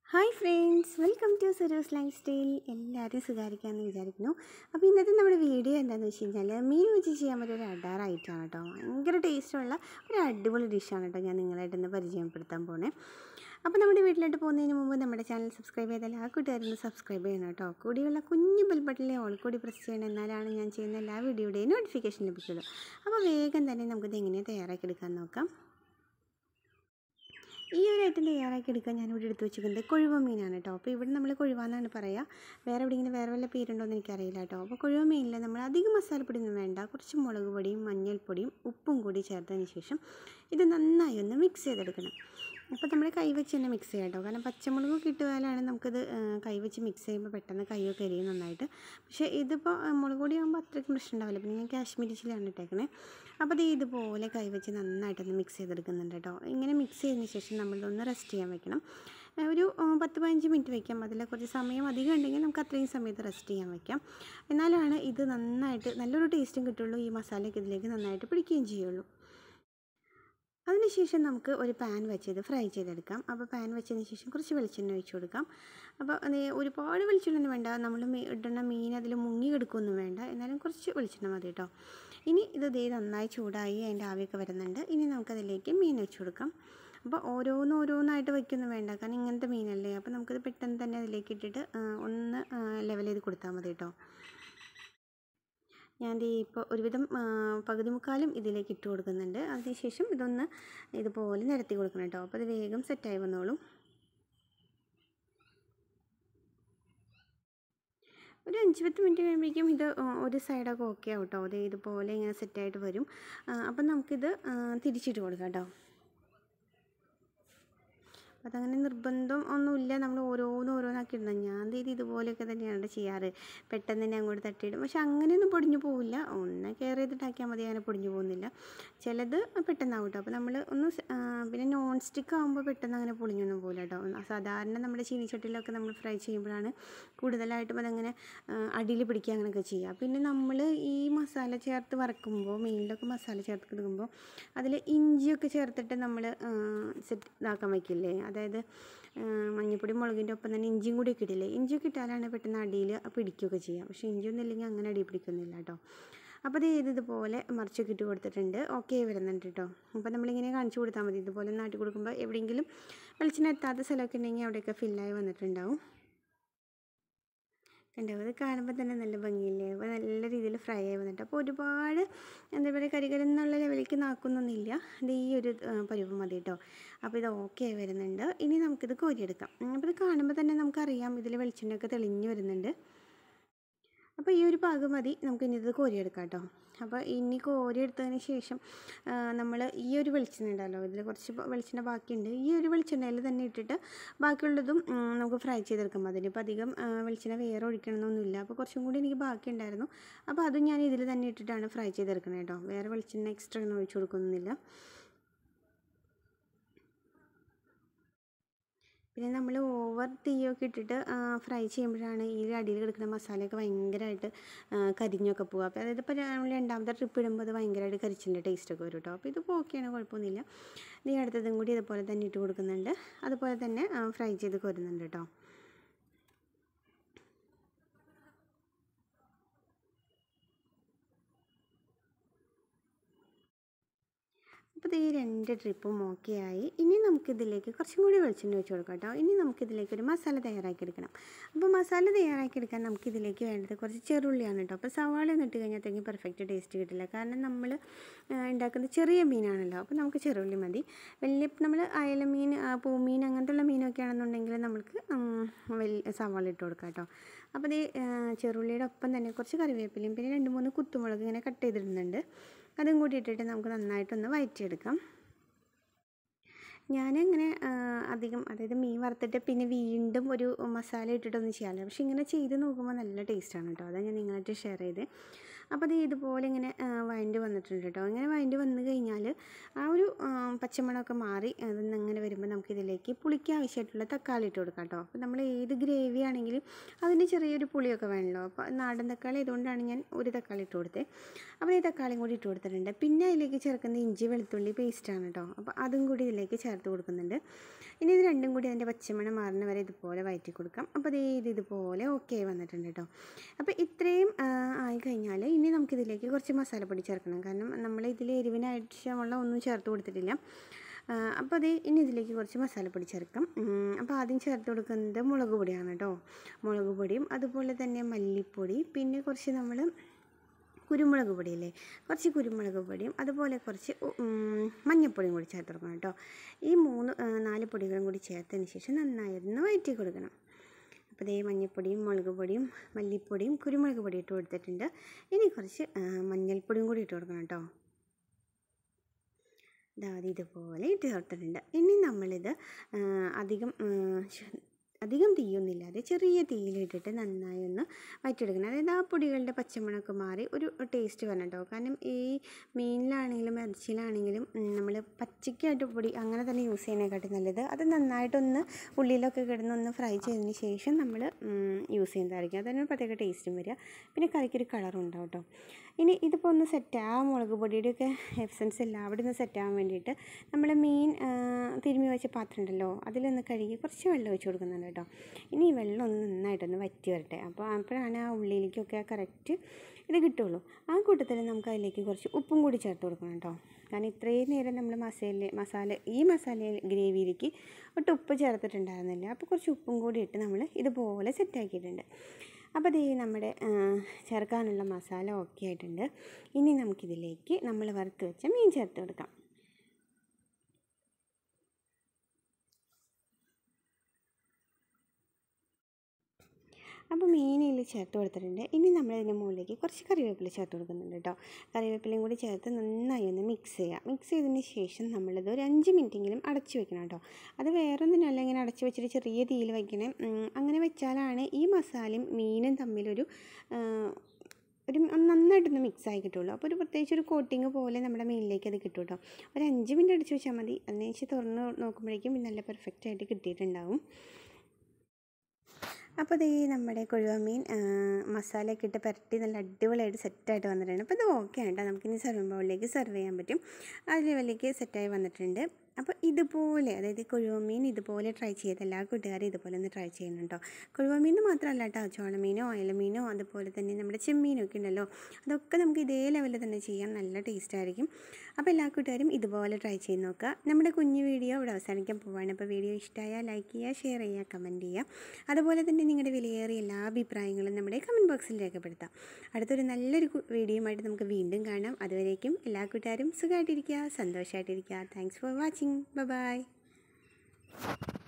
hi friends welcome to Suru's life style എല്ലാവരും സുഖാരിക്കാമെന്ന് വിചാരിക്കുന്നു അപ്പോൾ ഇന്നത്തെ നമ്മുടെ വീഡിയോ എന്താണെന്ന് വെച്ച് കഴിഞ്ഞാൽ മീൻ വെച്ച് ചെയ്യാൻ പറ്റിയ ഒരു അഡാർ ഐറ്റമാണ് കേട്ടോ ഭയങ്കര ടേസ്റ്റുള്ള ഒരു അടിപൊളി ഡിഷാണ് കേട്ടോ ഞാൻ നിങ്ങളായിട്ട് ഇന്ന് പരിചയപ്പെടുത്താൻ പോണേ അപ്പോൾ നമ്മുടെ വീട്ടിലോട്ട് പോകുന്നതിന് മുമ്പ് നമ്മുടെ ചാനൽ സബ്സ്ക്രൈബ് ചെയ്താൽ ആ കൂട്ടുകാരൊന്ന് സബ്സ്ക്രൈബ് ചെയ്യണം കേട്ടോ കൂടിയുള്ള കുഞ്ഞു ബെൽബട്ടണിലെ ഓൾ കൂടി പ്രസ് ചെയ്യണം എന്നാലാണ് ഞാൻ ചെയ്യുന്ന എല്ലാ വീഡിയോയുടെയും നോട്ടിഫിക്കേഷൻ ലഭിക്കുള്ളൂ അപ്പോൾ വേഗം തന്നെ നമുക്കിത് എങ്ങനെ തയ്യാറാക്കി എടുക്കാൻ നോക്കാം ഈ ഒരു ഐറ്റം തയ്യാറാക്കി എടുക്കാൻ ഞാനിവിടെ എടുത്ത് വെച്ചിരിക്കുന്നത് കൊഴുവ മീനാണ് കേട്ടോ അപ്പോൾ ഇവിടെ നമ്മൾ കൊഴുവ എന്നാണ് പറയുക വേറെ എവിടെയെങ്കിലും വേറെ വല്ല പേരുണ്ടോ എന്ന് എനിക്കറിയില്ല കേട്ടോ അപ്പോൾ കൊഴുവ മീനിൽ നമ്മൾ അധികം മസാലപ്പൊടി ഒന്നും വേണ്ട കുറച്ച് മുളക് പൊടിയും മഞ്ഞൾപ്പൊടിയും ഉപ്പും കൂടി ചേർത്തതിന് ശേഷം ഇത് നന്നായി ഒന്ന് മിക്സ് ചെയ്തെടുക്കണം അപ്പോൾ നമ്മൾ കൈ വെച്ച് തന്നെ മിക്സ് ചെയ്യാം കേട്ടോ കാരണം പച്ചമുളക് കിട്ടുകയാലാണ് നമുക്കിത് കൈ വെച്ച് മിക്സ് ചെയ്യുമ്പോൾ പെട്ടെന്ന് കൈയൊക്കെ എരിയും നന്നായിട്ട് പക്ഷേ ഇതിപ്പോൾ മുളക് പൊടി ആകുമ്പോൾ അത്രയ്ക്കും പ്രശ്നം ഉണ്ടാവില്ല പിന്നെ ഞാൻ കാശ്മീരി ചില്ലിയാണ് ഇട്ടേക്കണേ അപ്പോൾ ഇത് ഇതുപോലെ കൈ വെച്ച് നന്നായിട്ടൊന്ന് മിക്സ് ചെയ്തെടുക്കുന്നുണ്ട് കേട്ടോ ഇങ്ങനെ മിക്സ് ചെയ്തതിന് ശേഷം നമ്മളിതൊന്ന് റെസ്റ്റ് ചെയ്യാൻ വെക്കണം ഒരു പത്ത് പതിനഞ്ച് മിനിറ്റ് വയ്ക്കാം അതിൽ കുറച്ച് സമയം അധികം ഉണ്ടെങ്കിൽ നമുക്ക് അത്രയും സമയത്ത് റെസ്റ്റ് ചെയ്യാൻ വയ്ക്കാം എന്നാലാണ് ഇത് നന്നായിട്ട് നല്ലൊരു ടേസ്റ്റും കിട്ടുള്ളൂ ഈ മസാലയൊക്കെ ഇതിലേക്ക് നന്നായിട്ട് പിടിക്കുകയും ചെയ്യുള്ളൂ അതിനുശേഷം നമുക്ക് ഒരു പാൻ വെച്ച് ഇത് ഫ്രൈ ചെയ്തെടുക്കാം അപ്പോൾ പാൻ വെച്ചതിന് ശേഷം കുറച്ച് വെളിച്ചെണ്ണ ഒഴിച്ചു കൊടുക്കാം അപ്പോൾ അത് ഒരുപാട് വെളിച്ചെണ്ണ വേണ്ട നമ്മൾ ഇടുന്ന മീൻ അതിൽ മുങ്ങി കിടക്കുകയൊന്നും വേണ്ട എന്നാലും കുറച്ച് വെളിച്ചെണ്ണ മതി കേട്ടോ ഇനി ഇത് ദേ നന്നായി ചൂടായി അതിൻ്റെ ആവിയൊക്കെ വരുന്നുണ്ട് ഇനി നമുക്കതിലേക്ക് മീൻ വെച്ച് കൊടുക്കാം അപ്പോൾ ഓരോന്ന് ഓരോന്നായിട്ട് വയ്ക്കൊന്നും വേണ്ട കാരണം ഇങ്ങനത്തെ മീനല്ലേ അപ്പോൾ നമുക്കത് പെട്ടെന്ന് തന്നെ അതിലേക്ക് ഇട്ടിട്ട് ഒന്ന് ലെവൽ ചെയ്ത് കൊടുത്താൽ മതി കേട്ടോ ഞാൻ ദേ ഇപ്പോൾ ഒരുവിധം പകുതി മുക്കാലും ഇതിലേക്ക് ഇട്ട് കൊടുക്കുന്നുണ്ട് അതിനുശേഷം ഇതൊന്ന് ഇതുപോലെ നിരത്തി കൊടുക്കണം കേട്ടോ അപ്പോൾ അത് വേഗം സെറ്റായി വന്നോളും ഒരു അഞ്ച് പത്ത് മിനിറ്റ് കഴിയുമ്പോഴേക്കും ഇത് ഒരു സൈഡൊക്കെ ഓക്കെ ആവും കേട്ടോ അത് ഇതുപോലെ ഇങ്ങനെ സെറ്റായിട്ട് വരും അപ്പം നമുക്കിത് തിരിച്ചിട്ട് കൊടുക്കാം കേട്ടോ അതങ്ങനെ നിർബന്ധം ഒന്നുമില്ല നമ്മൾ ഓരോന്ന് ഓരോന്നാക്കി ഇടണം ഞാൻ ഇത് ഇതുപോലെയൊക്കെ തന്നെയാണ് ചെയ്യാറ് പെട്ടെന്ന് തന്നെ അങ്ങോട്ട് തട്ടിയിടും പക്ഷെ അങ്ങനെയൊന്നും പൊടിഞ്ഞു പോവില്ല ഒന്ന് കെയർ ചെയ്തിട്ടാക്കിയാൽ മതി അങ്ങനെ പൊടിഞ്ഞു പോകുന്നില്ല ചിലത് പെട്ടെന്നാവും കേട്ടോ അപ്പോൾ നമ്മൾ ഒന്ന് പിന്നെ നോൺ സ്റ്റിക്ക് ആകുമ്പോൾ പെട്ടെന്ന് അങ്ങനെ പൊളിഞ്ഞൊന്നും പോകില്ല കേട്ടോ സാധാരണ നമ്മുടെ ചീനിച്ചട്ടിലൊക്കെ നമ്മൾ ഫ്രൈ ചെയ്യുമ്പോഴാണ് കൂടുതലായിട്ടും അതങ്ങനെ അടിയിൽ പിടിക്കുക അങ്ങനെയൊക്കെ ചെയ്യുക പിന്നെ നമ്മൾ ഈ മസാല ചേർത്ത് വറക്കുമ്പോൾ മീനിലൊക്കെ മസാല ചേർത്ത് എടുക്കുമ്പോൾ അതിൽ ഇഞ്ചിയൊക്കെ ചേർത്തിട്ട് നമ്മൾ സെറ്റ് ഇതാക്കാൻ വയ്ക്കില്ലേ അതായത് മഞ്ഞപ്പൊടി മുളകിൻ്റെ ഒപ്പം തന്നെ ഇഞ്ചിയും കൂടി ഒക്കെ ഇടില്ലേ ഇഞ്ചിയൊക്കെ ഇട്ടാലാണ് പെട്ടെന്ന് അടിയിൽ പിടിക്കുകയൊക്കെ ചെയ്യുക പക്ഷേ ഇഞ്ചിയൊന്നും ഇല്ലെങ്കിൽ അങ്ങനെ അടി പിടിക്കുന്നില്ല കേട്ടോ അപ്പോൾ അത് ചെയ്ത് ഇതുപോലെ മറിച്ചൊക്കെ ഇട്ട് കൊടുത്തിട്ടുണ്ട് ഓക്കെ വരുന്നുണ്ട് കേട്ടോ അപ്പോൾ നമ്മളിങ്ങനെ കാണിച്ചു കൊടുത്താൽ മതി ഇതുപോലെ നാട്ടി കൊടുക്കുമ്പോൾ എവിടെയെങ്കിലും വെളിച്ചെണ്ണ എത്താത്ത സ്ഥലമൊക്കെ ഉണ്ടെങ്കിൽ അവിടെയൊക്കെ ഫില്ലായി വന്നിട്ടുണ്ടാവും കണ്ടോ അത് കാണുമ്പോൾ തന്നെ നല്ല ഭംഗിയില്ലേ അപ്പോൾ നല്ല രീതിയിൽ ഫ്രൈ ആയി വന്നിട്ട് അപ്പോൾ ഒരുപാട് എന്താ പറയുക കരികരെന്നുള്ള ലെവലിലേക്ക് നാക്കുന്നൊന്നുമില്ല ഇത് ഈ ഒരു പരുവ് മതി കേട്ടോ അപ്പോൾ ഇത് ഓക്കെ ആയി വരുന്നുണ്ട് ഇനി നമുക്കിത് കോരിയെടുക്കാം അപ്പോൾ ഇത് കാണുമ്പോൾ തന്നെ നമുക്കറിയാം ഇതിൽ വെളിച്ചെണ്ണയൊക്കെ തെളിഞ്ഞ് വരുന്നുണ്ട് അപ്പോൾ ഈ ഒരു പാകം മതി നമുക്ക് ഇനി ഇത് കോരിയെടുക്കാം കേട്ടോ അപ്പോൾ ഇനി കോരിയെടുത്തതിന് ശേഷം നമ്മൾ ഈ ഒരു വെളിച്ചെണ്ണ ഉണ്ടല്ലോ ഇതിൽ കുറച്ച് വെളിച്ചെണ്ണ ബാക്കിയുണ്ട് ഈ ഒരു വെളിച്ചെണ്ണയിൽ തന്നെ ഇട്ടിട്ട് ബാക്കിയുള്ളതും നമുക്ക് ഫ്രൈ ചെയ്തെടുക്കാം അതിനിപ്പോൾ അധികം വെളിച്ചെണ്ണ വേറെ ഒഴിക്കണമെന്നൊന്നുമില്ല അപ്പോൾ കുറച്ചും കൂടി എനിക്ക് ബാക്കി ഉണ്ടായിരുന്നു അപ്പോൾ അതും ഞാൻ ഇതിൽ തന്നെ ഇട്ടിട്ടാണ് ഫ്രൈ ചെയ്തെടുക്കുന്നത് കേട്ടോ വേറെ വെളിച്ചെണ്ണ എക്സ്ട്രാ ഒന്നും ഒഴിച്ചു കൊടുക്കുന്നൊന്നുമില്ല പിന്നെ നമ്മൾ ഓവർ തീയൊക്കെ ഇട്ടിട്ട് ഫ്രൈ ചെയ്യുമ്പോഴാണ് ഈ അടിയിൽ കിടക്കുന്ന മസാലയൊക്കെ ഭയങ്കരമായിട്ട് കരിഞ്ഞൊക്കെ പോകുക അപ്പോൾ അതായത് ഇപ്പോൾ നമ്മൾ രണ്ടാമത്തെ ട്രിപ്പ് ഇടുമ്പോൾ അത് ഭയങ്കരമായിട്ട് കരിച്ചിൻ്റെ ടേസ്റ്റൊക്കെ വരും കേട്ടോ അപ്പോൾ ഇതിപ്പോൾ ഓക്കെയാണ് കുഴപ്പമൊന്നുമില്ല നീ അടുത്തതും കൂടി ഇതുപോലെ തന്നെ ഇട്ട് കൊടുക്കുന്നുണ്ട് അതുപോലെ തന്നെ ഫ്രൈ ചെയ്ത് കോരുന്നുണ്ട് കേട്ടോ അപ്പോൾ ഈ രണ്ട് ട്രിപ്പും ഓക്കെ ആയി ഇനി നമുക്കിതിലേക്ക് കുറച്ചും കൂടി വെളിച്ചെണ്ണ വെച്ച് കൊടുക്കാം കേട്ടോ ഇനി നമുക്കിതിലേക്ക് ഒരു മസാല തയ്യാറാക്കി എടുക്കണം അപ്പോൾ മസാല തയ്യാറാക്കി എടുക്കാൻ നമുക്കിതിലേക്ക് വേണ്ടത് കുറച്ച് ചെറുള്ളിയാണ് കേട്ടോ അപ്പോൾ സവാള ഇട്ട് കഴിഞ്ഞാൽ പെർഫെക്റ്റ് ടേസ്റ്റ് കിട്ടില്ല കാരണം നമ്മൾ ഉണ്ടാക്കുന്നത് ചെറിയ മീനാണല്ലോ അപ്പോൾ നമുക്ക് ചെറുള്ളി മതി വലിയ നമ്മൾ അയല മീൻ പൂമീൻ അങ്ങനത്തെ മീനൊക്കെ ആണെന്നുണ്ടെങ്കിൽ നമുക്ക് വലിയ സവാള ഇട്ട് കൊടുക്കാം കേട്ടോ അപ്പോൾ ഈ ചെറുള്ളിയുടെ ഒപ്പം തന്നെ കുറച്ച് കറിവേപ്പിലയും പിന്നെ രണ്ട് മൂന്ന് കുത്തുമുളക് ഇങ്ങനെ കട്ട് ചെയ്തിടുന്നുണ്ട് അതും കൂടി ഇട്ടിട്ട് നമുക്ക് നന്നായിട്ടൊന്ന് വയറ്റിയെടുക്കാം ഞാനിങ്ങനെ അധികം അതായത് മീൻ വറുത്തിട്ട് പിന്നെ വീണ്ടും ഒരു മസാല ഇട്ടിട്ടൊന്നും ചെയ്യാറില്ല പക്ഷെ ഇങ്ങനെ ചെയ്ത് നോക്കുമ്പോൾ നല്ല ടേസ്റ്റാണ് കേട്ടോ അതാണ് ഞാൻ നിങ്ങളായിട്ട് ഷെയർ ചെയ്ത് അപ്പോൾ അത് ഇതുപോലെ ഇങ്ങനെ വഴണ്ട് വന്നിട്ടുണ്ട് കേട്ടോ ഇങ്ങനെ വഴണ്ട് വന്നു കഴിഞ്ഞാൽ ആ ഒരു ആ, പച്ചമണമൊക്കെ മാറി അതിന്ന് അങ്ങനെ വരുമ്പോൾ നമുക്കിതിലേക്ക് പുളിക്ക് ആവശ്യമായിട്ടുള്ള തക്കാളി ഇട്ട് കൊടുക്കാം കേട്ടോ അപ്പോൾ നമ്മൾ ഏത് ഗ്രേവി ആണെങ്കിലും അതിന് ചെറിയൊരു പുളിയൊക്കെ വേണമല്ലോ അപ്പോൾ നാടൻ തക്കാളി ഇതുകൊണ്ടാണ് ഞാൻ ഒരു തക്കാളി ഇട്ട് കൊടുത്തത് അപ്പോൾ ഈ തക്കാളിയും കൂടി ഇട്ട് കൊടുത്തിട്ടുണ്ട് പിന്നെ അതിലേക്ക് ചേർക്കുന്ന ഇഞ്ചി വെളുത്തുള്ളി പേസ്റ്റാണ് കേട്ടോ അപ്പോൾ അതും കൂടി ഇതിലേക്ക് ചേർത്ത് കൊടുക്കുന്നുണ്ട് ഇനി ഇത് രണ്ടും കൂടി അതിൻ്റെ പച്ചമണം മാറുന്ന വരെ ഇതുപോലെ വഴറ്റി കൊടുക്കാം അപ്പോൾ ദേ ഇത് ഇതുപോലെ ഓക്കെ ആയി വന്നിട്ടുണ്ട് കേട്ടോ അപ്പോൾ ഇത്രയും ആ, ആയി കഴിഞ്ഞാൽ ഇനി നമുക്കിതിലേക്ക് കുറച്ച് മസാലപ്പൊടി ചേർക്കണം കാരണം നമ്മൾ ഇതിൽ എരിവിനാവശ്യമുള്ള ഒന്നും ചേർത്ത് കൊടുത്തിട്ടില്ല ആ, അപ്പോൾ അത് ഇനി ഇതിലേക്ക് കുറച്ച് മസാലപ്പൊടി ചേർക്കാം ഉം, അപ്പോൾ ആദ്യം ചേർത്ത് കൊടുക്കുന്നത് മുളക് പൊടിയാണ് കേട്ടോ മുളക് പൊടിയും അതുപോലെ തന്നെ മല്ലിപ്പൊടി പിന്നെ കുറച്ച് നമ്മൾ കുരുമുളക് പൊടിയില്ലേ കുറച്ച് കുരുമുളക് പൊടിയും അതുപോലെ കുറച്ച് ഉ- ഉം, മഞ്ഞൾപ്പൊടിയും കൂടി ചേർത്ത് കൊടുക്കണം കേട്ടോ ഈ മൂന്ന് ആ, നാല് പൊടികളും കൂടി ചേർത്തതിന് ശേഷം നന്നായിരുന്നു വഴറ്റി കൊടുക്കണം അപ്പോൾ ദേ മഞ്ഞൾപ്പൊടിയും മുളക് പൊടിയും മല്ലിപ്പൊടിയും കുരുമുളക് പൊടി ഇട്ട് കൊടുത്തിട്ടുണ്ട് ഇനി കുറച്ച് ആ, മഞ്ഞൾപ്പൊടിയും കൂടി ഇട്ട് കൊടുക്കണം കേട്ടോ ദാ അത് ഇതുപോലെ ഇട്ട് ചേർത്തിട്ടുണ്ട് ഇനി നമ്മളിത് ആ, അധികം ആ, ശ- അധികം തീയൊന്നുമില്ലാതെ ചെറിയ തീയിലിട്ടിട്ട് നന്നായി ഒന്ന് വഴറ്റിയെടുക്കണം അതായത് ആ പൊടികളുടെ പച്ചമണമൊക്കെ മാറി ഒരു ടേസ്റ്റ് വരണം കേട്ടോ കാരണം ഈ മീനിലാണെങ്കിലും ഇറച്ചിയിലാണെങ്കിലും നമ്മൾ പച്ചയ്ക്കായിട്ട് പൊടി അങ്ങനെ തന്നെ യൂസ് ചെയ്യുന്നതിനെക്കാട്ടും നല്ലത് അത് നന്നായിട്ടൊന്ന് ഉള്ളിലൊക്കെ കിടന്നൊന്ന് ഫ്രൈ ചെയ്തതിന് ശേഷം നമ്മൾ യൂസ് ചെയ്യുന്നതായിരിക്കും അതിന് പ്രത്യേക ടേസ്റ്റും വരിക പിന്നെ കറിക്കൊരു കളറും ഉണ്ടാവും കേട്ടോ ഇനി ഇതിപ്പോൾ ഒന്ന് സെറ്റ് ആ മുളക് പൊടിയുടെയൊക്കെ എസൻസ് എല്ലാം അവിടെ നിന്ന് സെറ്റ് ആവാൻ വേണ്ടിയിട്ട് നമ്മൾ മീൻ ആ, തിരുമ്മി വെച്ച പാത്രം ഉണ്ടല്ലോ അതിലൊന്ന് കഴുകി കുറച്ച് വെള്ളം ഒഴിച്ച് കൊടുക്കുന്നുണ്ട് കേട്ടോ ഇനി ഈ വെള്ളം ഒന്ന് നന്നായിട്ടൊന്ന് വറ്റി വരട്ടെ അപ്പോൾ അപ്പോഴാണ് ആ ഉള്ളിലേക്കൊക്കെ കറക്റ്റ് ഇത് കിട്ടുള്ളൂ ആ കൂട്ടത്തിൽ നമുക്ക് അതിലേക്ക് കുറച്ച് ഉപ്പും കൂടി ചേർത്ത് കൊടുക്കണം കേട്ടോ കാരണം ഇത്രയും നേരം നമ്മൾ മസാല മസാല ഈ മസാല ഗ്രേവിയിലേക്ക് ഒട്ടും ഉപ്പ് ചേർത്തിട്ടുണ്ടായിരുന്നില്ല അപ്പോൾ കുറച്ച് ഉപ്പും കൂടി ഇട്ട് നമ്മൾ ഇതുപോലെ സെറ്റാക്കിയിട്ടുണ്ട് അപ്പോൾ ദേ നമ്മുടെ ആ, ചേർക്കാനുള്ള മസാല ഓക്കെ ആയിട്ടുണ്ട് ഇനി നമുക്കിതിലേക്ക് നമ്മൾ വറുത്ത് വെച്ച മീൻ ചേർത്ത് കൊടുക്കാം അപ്പോൾ മീനിൽ ചേർത്ത് കൊടുത്തിട്ടുണ്ട് ഇനി നമ്മൾ ഇതിൻ്റെ മുകളിലേക്ക് കുറച്ച് കറിവേപ്പില ചേർത്ത് കൊടുക്കുന്നുണ്ട് കേട്ടോ കറിവേപ്പിലയും കൂടി ചേർത്ത് നന്നായി ഒന്ന് മിക്സ് ചെയ്യുക മിക്സ് ചെയ്തതിന് ശേഷം നമ്മളിത് ഒരു അഞ്ച് മിനിറ്റെങ്കിലും അടച്ച് വെക്കണം കേട്ടോ അത് വേറെ ഒന്നിനല്ല ഇങ്ങനെ അടച്ച് വെച്ചിട്ട് ചെറിയ തീയിൽ വയ്ക്കണേ ഉം, അങ്ങനെ വെച്ചാലാണ് ഈ മസാലയും മീനും തമ്മിലൊരു ആ, ഒരു നന്നായിട്ടൊന്ന് മിക്സ് ആയി കിട്ടുള്ളൂ അപ്പോൾ ഒരു പ്രത്യേകിച്ച് ഒരു കോട്ടിങ് പോലെ നമ്മുടെ മീനിലേക്ക് അത് കിട്ടും കേട്ടോ ഒരു അഞ്ച് മിനിറ്റ് അടിച്ച് വെച്ചാൽ മതി അതിനുശേഷം തുറന്ന് നോക്കുമ്പോഴേക്കും നല്ല പെർഫെക്റ്റ് ആയിട്ട് കിട്ടിയിട്ടുണ്ടാവും അപ്പോൾ ഇത് ഈ നമ്മുടെ കൊഴുവ മീൻ ആ, മസാലയൊക്കെ ഇട്ട് പുരട്ടി നല്ല അടിപൊളിയായിട്ട് സെറ്റായിട്ട് വന്നിട്ടുണ്ട് അപ്പോൾ ഇത് ഓക്കെ ആണ് കേട്ടോ നമുക്കിനി സെർവ് ബൗളിലേക്ക് സെർവ് ചെയ്യാൻ പറ്റും ആ ലെവലിലേക്ക് സെറ്റായി വന്നിട്ടുണ്ട് അപ്പോൾ ഇതുപോലെ അതായത് കൊഴുവ മീൻ ഇതുപോലെ ട്രൈ ചെയ്ത് എല്ലാ കൂട്ടുകാരും ഇതുപോലെ ഒന്ന് ട്രൈ ചെയ്യണം കേട്ടോ കൊഴുവ മീൻ മാത്രമല്ല കേട്ടോ ചോളമീനോ അയലമീനോ അതുപോലെ തന്നെ നമ്മുടെ ചെമ്മീനൊക്കെ ഉണ്ടല്ലോ അതൊക്കെ നമുക്ക് ഇതേ ലെവലിൽ തന്നെ ചെയ്യാൻ നല്ല ടേസ്റ്റ് ആയിരിക്കും അപ്പോൾ എല്ലാ കൂട്ടുകാരും ഇതുപോലെ ട്രൈ ചെയ്ത് നോക്കുക നമ്മുടെ കുഞ്ഞു വീഡിയോ ഇവിടെ അവസാനിക്കാൻ പോവാണ് അപ്പോൾ വീഡിയോ ഇഷ്ടമായാൽ ലൈക്ക് ചെയ്യുക ഷെയർ ചെയ്യുക കമൻറ്റ് ചെയ്യുക അതുപോലെ തന്നെ നിങ്ങളുടെ വിലയേറിയ എല്ലാ അഭിപ്രായങ്ങളും നമ്മുടെ കമൻറ്റ് ബോക്സിൽ രേഖപ്പെടുത്താം അടുത്തൊരു നല്ലൊരു വീഡിയോയുമായിട്ട് നമുക്ക് വീണ്ടും കാണാം അതുവരേക്കും എല്ലാ കൂട്ടുകാരും സുഖമായിട്ടിരിക്കുക സന്തോഷമായിട്ടിരിക്കുക താങ്ക്സ് ഫോർ വാച്ചിങ് ബൈ